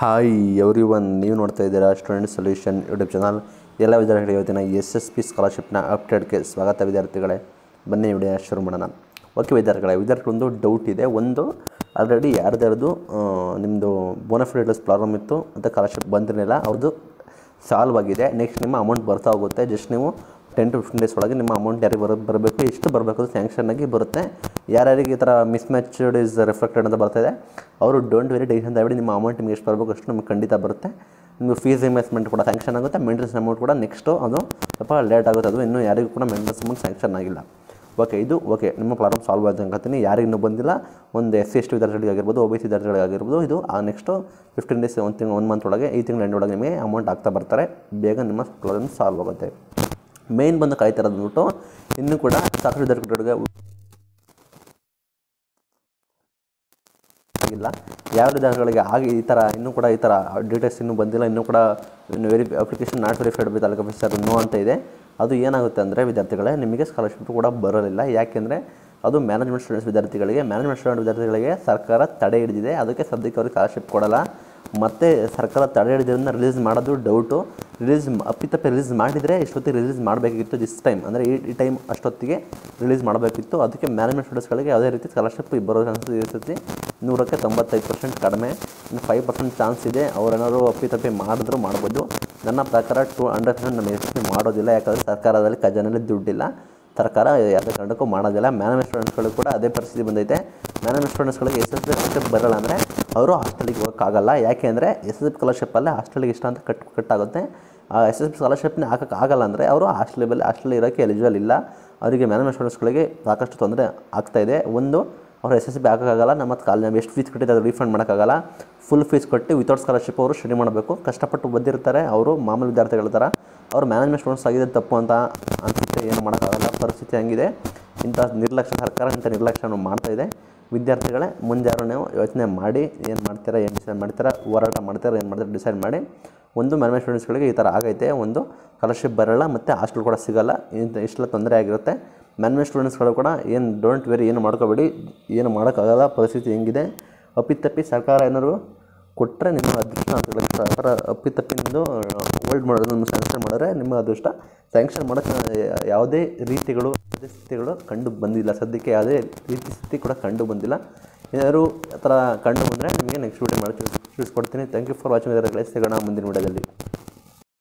hi every one ನೀವು ನೋಡ್ತಾ ಇದ್ದೀರಾ ಸ್ಟೂಡೆಂಟ್ ಸೊಲ್ಯೂಷನ್ ಯೂಟ್ಯೂಬ್ ಚಾನಲ್ ಎಲ್ಲ ವಿದ್ಯಾರ್ಥಿಗಳಿಗೆ ಇವತ್ತಿನ ಎಸ್ ಎಸ್ ಪಿ ಸ್ಕಾಲರ್ಶಿಪ್ನ ಅಪ್ಡೇಟ್ಗೆ ಸ್ವಾಗತ ವಿದ್ಯಾರ್ಥಿಗಳೇ ಬನ್ನಿ ವಿಡಿಯೋ ಶುರು ಮಾಡೋಣ ಓಕೆ ವಿದ್ಯಾರ್ಥಿಗಳೇ ವಿದ್ಯಾರ್ಥಿಗಳೊಂದು ಡೌಟ್ ಇದೆ ಒಂದು ಆಲ್ರೆಡಿ ಯಾರ್ದಾರದು ನಿಮ್ಮದು ಬೋನಫಿಡೇಟಸ್ ಪ್ರಾಬ್ಲಮ್ ಇತ್ತು ಮತ್ತು ಸ್ಕಾಲರ್ಶಿಪ್ ಬಂದಿರಲಿಲ್ಲ ಅವ್ರದ್ದು ಸಾಲ್ವ್ ಆಗಿದೆ ನೆಕ್ಸ್ಟ್ ನಿಮ್ಮ ಅಮೌಂಟ್ ಬರ್ತಾ ಹೋಗುತ್ತೆ ಜಸ್ಟ್ ನೀವು ಟೆನ್ ಟು ಫಿಫ್ಟೀನ್ ಡೇಸ್ ಒಳಗೆ ನಿಮ್ಮ ಅಮೌಂಟ್ ಯಾರಿಗೆ ಬರೋ ಬರಬೇಕು ಎಷ್ಟು ಬರಬೇಕು ಅದು ಸ್ಯಾಂಕ್ಷನ್ ಆಗಿ ಬರುತ್ತೆ ಯಾರ್ಯಾರಿಗೆ ಈ ಥರ ಮಿಸ್ ಮ್ಯಾಚ್ಡ್ ಇಸ್ ರಿಫ್ಲೆಕ್ಟೆಡ್ ಅಂತ ಬರ್ತಾಯಿದೆ ಅವರು ಡೋಂಟ್ ವೆರಿ ಟೆನ್ಷನ್ ತಗೊಳ್ಳಿ ನಿಮ್ಮ ಅಮೌಂಟ್ ನಿಮಗೆ ಎಷ್ಟು ಬರಬೇಕು ಅಷ್ಟು ನಿಮಗೆ ಖಂಡಿತ ಬರುತ್ತೆ ನಿಮಗೆ ಫೀಸ್ ಇನ್ವೆಸ್ಟ್ಮೆಂಟ್ ಕೂಡ ಸ್ಯಾಂಕ್ಷನ್ ಆಗುತ್ತೆ ಮೇಂಟೆನೆನ್ಸ್ ಅಮೌಂಟ್ ಕೂಡ ನೆಕ್ಸ್ಟು ಅದು ಸ್ವಲ್ಪ ಲೇಟ್ ಆಗುತ್ತೆ ಅದು ಇನ್ನೂ ಯಾರಿಗೂ ಕೂಡ ಮೇಂಟೆನೆನ್ಸ್ ಅಮೌಂಟ್ ಸ್ಯಾಂಕ್ಷನ್ ಆಗಿಲ್ಲ ಓಕೆ ಇದು ಓಕೆ ನಿಮ್ಮ ಪ್ರಾಬ್ಲಮ್ ಸಾಲ್ವ್ ಆಯ್ತು ಅನ್ಕೋತೀನಿ ಯಾರಿಗೆ ಇನ್ನೂ ಬಂದಿಲ್ಲ ಒಂದು ಎಸ್ ಸಿ ಎಸ್ ಟಿ ವಿದ್ಯಾರ್ಥಿಗಳಿಗಾಗಿರ್ಬೋದು ಒ ಬಿ ಸಿ ವಿದ್ಯಾರ್ಥಿಗಳಿಗಾಗಿರ್ಬೋದು ಇದು ಆ ನೆಕ್ಸ್ಟು ಫಿಫ್ಟೀನ್ ಡೇಸ್ ಒಂದು ತಿಂಗಳು ಒನ್ ಮಂತ್ ಒಳಗೆ ಈ ತಿಂಗಳ ಎಂಡ್ ಒಳಗೆ ನಿಮಗೆ ಅಮೌಂಟ್ ಆಗ್ತಾ ಬರ್ತಾರೆ ಬೇಗ ನಿಮ್ಮ ಪ್ರಾಬ್ಲಮ್ ಸಾಲ್ವ್ ಆಗುತ್ತೆ ಮೇನ್ ಬಂದು ಕಾಯ್ತಾ ಇರೋದು ಬಿಟ್ಟು ಇನ್ನೂ ಕೂಡ ಸಾಕಷ್ಟು ವಿದ್ಯಾರ್ಥಿಗಳಿಗೆ ಆಗಿಲ್ಲ ಯಾವ ವಿಧಾನಗಳಿಗೆ ಆಗಿ ಈ ಥರ ಇನ್ನೂ ಕೂಡ ಈ ಥರ ಡೀಟೇಲ್ಸ್ ಇನ್ನೂ ಬಂದಿಲ್ಲ ಇನ್ನೂ ಕೂಡ ಇನ್ನು very application not verified by taluk officer no ಅಂತ ಇದೆ ಅದು ಏನಾಗುತ್ತೆ ಅಂದರೆ ವಿದ್ಯಾರ್ಥಿಗಳೇ ನಿಮಗೆ ಸ್ಕಾಲರ್ಶಿಪ್ ಕೂಡ ಬರೋದಿಲ್ಲ ಯಾಕೆಂದರೆ ಅದು ಮ್ಯಾನೇಜ್ಮೆಂಟ್ ಸ್ಟೂಡೆಂಟ್ಸ್ ವಿದ್ಯಾರ್ಥಿಗಳಿಗೆ ಮ್ಯಾನೇಜ್ಮೆಂಟ್ ಸ್ಟೂಡೆಂಟ್ ವಿದ್ಯಾರ್ಥಿಗಳಿಗೆ ಸರ್ಕಾರ ತಡೆ ಹಿಡಿದಿದೆ ಅದಕ್ಕೆ ಸದ್ಯಕ್ಕೆ ಅವ್ರಿಗೆ ಸ್ಕಾಲರ್ಶಿಪ್ ಕೊಡಲ್ಲ ಮತ್ತು ಸರ್ಕಾರ ತಡೆ ಹಿಡಿದ್ರಿಂದ ರಿಲೀಸ್ ಮಾಡೋದು ಡೌಟು ರಿಲೀಸ್ ಅಪ್ಪಿತಪ್ಪಿ ರಿಲೀಸ್ ಮಾಡಿದರೆ ಇಷ್ಟೊತ್ತಿಗೆ ರಿಲೀಸ್ ಮಾಡಬೇಕಿತ್ತು ದಿಸ್ ಟೈಮ್ ಅಂದರೆ ಈ ಈ ಟೈಮ್ ಅಷ್ಟೊತ್ತಿಗೆ ರಿಲೀಸ್ ಮಾಡಬೇಕಿತ್ತು ಅದಕ್ಕೆ ಮ್ಯಾನೇಜ್ಮೆಂಟ್ ಸ್ಟೂಡೆಂಟ್ಸ್ಗಳಿಗೆ ಯಾವುದೇ ರೀತಿ ಸ್ಕಾಲರ್ಶಿಪ್ ಬರೋ ಚಾನ್ಸಸ್ ಇರ್ತೈತಿ ನೂರಕ್ಕೆ ತೊಂಬತ್ತೈದು ಪರ್ಸೆಂಟ್ ಕಡಿಮೆ ಇನ್ನು ಫೈವ್ ಪರ್ಸೆಂಟ್ ಚಾನ್ಸ್ ಇದೆ ಅವ್ರೇನಾದ್ರು ಅಪ್ಪಿತಪ್ಪಿ ಮಾಡಿದ್ರು ಮಾಡ್ಬೋದು ನನ್ನ ಪ್ರಕಾರ ಟು ಹಂಡ್ರೆಡ್ ಪರ್ಸೆಂಟ್ ನಮ್ಮ ಯಶಸ್ವಿ ಮಾಡೋದಿಲ್ಲ ಯಾಕಂದರೆ ಸರ್ಕಾರದಲ್ಲಿ ಖಜಾನೆಯಲ್ಲಿ ದುಡ್ಡಿಲ್ಲ ಸರ್ಕಾರ ಯಾವುದೇ ಕಾರಣಕ್ಕೂ ಮಾಡೋದಿಲ್ಲ ಮ್ಯಾನೇಜ್ಮೆಂಟ್ ಸ್ಟೂಡೆಂಟ್ಸ್ಗಳಿಗೂ ಕೂಡ ಅದೇ ಪರಿಸ್ಥಿತಿ ಬಂದೈತೆ ಮ್ಯಾನೇಜ್ಮೆಂಟ್ ಸ್ಟೂಡೆಂಟ್ಸ್ಗಳಿಗೆ ಎಸ್ ಎಸ್ ಪಿ ಸ್ಕಾಲರ್ಶಿಪ್ ಬರಲ್ಲ ಅಂದರೆ ಅವರು ಹಾಸ್ಟೆಲಿಗೆ ಹೋಗೋಕ್ಕಾಗಲ್ಲ ಯಾಕೆ ಅಂದರೆ ಎಸ್ ಎಸ್ ಪಿ ಸ್ಕಾಲರ್ಶಿಪ್ಪಲ್ಲೇ ಹಾಸ್ಟೆಲಿಗೆ ಇಷ್ಟ ಅಂತ ಕಟ್ ಕಟ್ಟಾಗುತ್ತೆ ಆ ಎಸ್ ಎಸ್ ಪಿ ಸ್ಕಾಲರ್ಶಿಪ್ನ ಹಾಕೋಕ್ಕೆ ಆಗಲ್ಲ ಅಂದರೆ ಅವರು ಹಾಸ್ಟೆಲ್ ಬಲ್ಲಿ ಹಾಸ್ಟೆಲ್ ಇರೋಕ್ಕೆ ಎಲಿಜಿಬಲ್ ಇಲ್ಲ ಅವರಿಗೆ ಮ್ಯಾನೇಜ್ಮೆಂಟ್ ಸ್ಟೂಡೆಂಟ್ಸ್ಗಳಿಗೆ ಸಾಕಷ್ಟು ತೊಂದರೆ ಆಗ್ತಾಯಿದೆ ಒಂದು ಅವ್ರು ಎಸ್ ಎಸ್ ಬಿ ಹಾಕೋಕ್ಕಾಗಲ್ಲ ನಮ್ಮ ಮತ್ತು ಕಾಲೇಜ್ ನಾವು ಎಷ್ಟು ಫೀಸ್ ಕಟ್ಟಿದ್ದು ಅದು ರೀಫಂಡ್ ಮಾಡೋಕ್ಕಾಗಲ್ಲ ಫುಲ್ ಫೀಸ್ ಕೊಟ್ಟು ವಿತೌಟ್ ಸ್ಕಾಲರ್ಶಿಪ್ ಅವರು ಸ್ಟಡಿ ಮಾಡಬೇಕು ಕಷ್ಟಪಟ್ಟು ಬಂದಿರ್ತಾರೆ ಅವರು ಮಾಮೂಲಿ ವಿದ್ಯಾರ್ಥಿಗಳ ಥರ ಅವ್ರು ಮ್ಯಾನೇಜ್ಮೆಂಟ್ ಸ್ಟೂಡೆಂಟ್ಸ್ ಆಗಿದೆ ತಪ್ಪು ಅಂತ ಅನಿಸುತ್ತೆ ಏನು ಮಾಡೋಕ್ಕಾಗಲ್ಲ ಪರಿಸ್ಥಿತಿ ಹಂಗಿದೆ ಇಂಥ ನಿರ್ಲಕ್ಷ್ಯ ಸರ್ಕಾರ ಇಂಥ ನಿರ್ಲಕ್ಷ್ಯವನ್ನು ಮಾಡ್ತಾಯಿದೆ ವಿದ್ಯಾರ್ಥಿಗಳೇ ಮುಂದೆ ಯಾರು ನೀವು ಯೋಚನೆ ಮಾಡಿ ಏನು ಮಾಡ್ತೀರಾ ಏನು ಡಿಸೈಡ್ ಮಾಡ್ತೀರಾ ಹೋರಾಟ ಮಾಡ್ತೀರಾ ಏನು ಮಾಡ್ತೀರಾ ಡಿಸೈಡ್ ಮಾಡಿ ಒಂದು ಮ್ಯಾನೇಜ್ಮೆಂಟ್ ಸ್ಟೂಡೆಂಟ್ಸ್ಗಳಿಗೆ ಈ ಥರ ಆಗೈತೆ ಒಂದು ಸ್ಕಾಲರ್ಶಿಪ್ ಬರೋಲ್ಲ ಮತ್ತು ಹಾಸ್ಟೆಲ್ ಕೂಡ ಸಿಗೋಲ್ಲ ಇಂಥ ಇಷ್ಟೆಲ್ಲ ತೊಂದರೆ ಆಗಿರುತ್ತೆ ಮ್ಯಾನೇಜ್ಮೆಂಟ್ ಸ್ಟೂಡೆಂಟ್ಸ್ಗಳು ಕೂಡ ಏನು ಡೋಂಟ್ ವೆರಿ ಏನು ಮಾಡ್ಕೋಬೇಡಿ ಏನು ಮಾಡೋಕ್ಕಾಗಲ್ಲ ಪರಿಸ್ಥಿತಿ ಹೆಂಗಿದೆ ಅಪ್ಪಿತಪ್ಪಿ ಸರ್ಕಾರ ಏನಾದ್ರು ಕೊಟ್ಟರೆ ನಿಮ್ಮ ಅದೃಷ್ಟ ಅಂತ ಹೇಳಿ ಸರ್ಕಾರ ಅಪ್ಪಿತಪ್ಪಿಂದು ಹೋಲ್ಡ್ ಮಾಡೋದು ನಿಮ್ಮ ಸ್ಯಾಂಕ್ಷನ್ ಮಾಡಿದ್ರೆ ನಿಮ್ಮ ಅದೃಷ್ಟ ಸ್ಯಾಂಕ್ಷನ್ ಮಾಡೋಕ್ಕೆ ಯಾವುದೇ ರೀತಿಗಳು ಯಾವುದೇ ಸ್ಥಿತಿಗಳು ಕಂಡು ಬಂದಿಲ್ಲ ಸದ್ಯಕ್ಕೆ ಯಾವುದೇ ರೀತಿ ಸ್ಥಿತಿ ಕೂಡ ಕಂಡು ಬಂದಿಲ್ಲ ಏನಾದ್ರು ಆ ಥರ ಕಂಡು ಬಂದರೆ ನಿಮಗೆ ನೆಕ್ಸ್ಟ್ ವೀಡಿಯೋ ಮಾಡಿ ತಿಳಿಸ್ಕೊಡ್ತೀನಿ ಥ್ಯಾಂಕ್ ಯು ಫಾರ್ ವಾಚಿಂಗ್ ಇದರ ಸಿಗೋಣ ಮುಂದಿನ ವಿಡಿಯೋದಲ್ಲಿ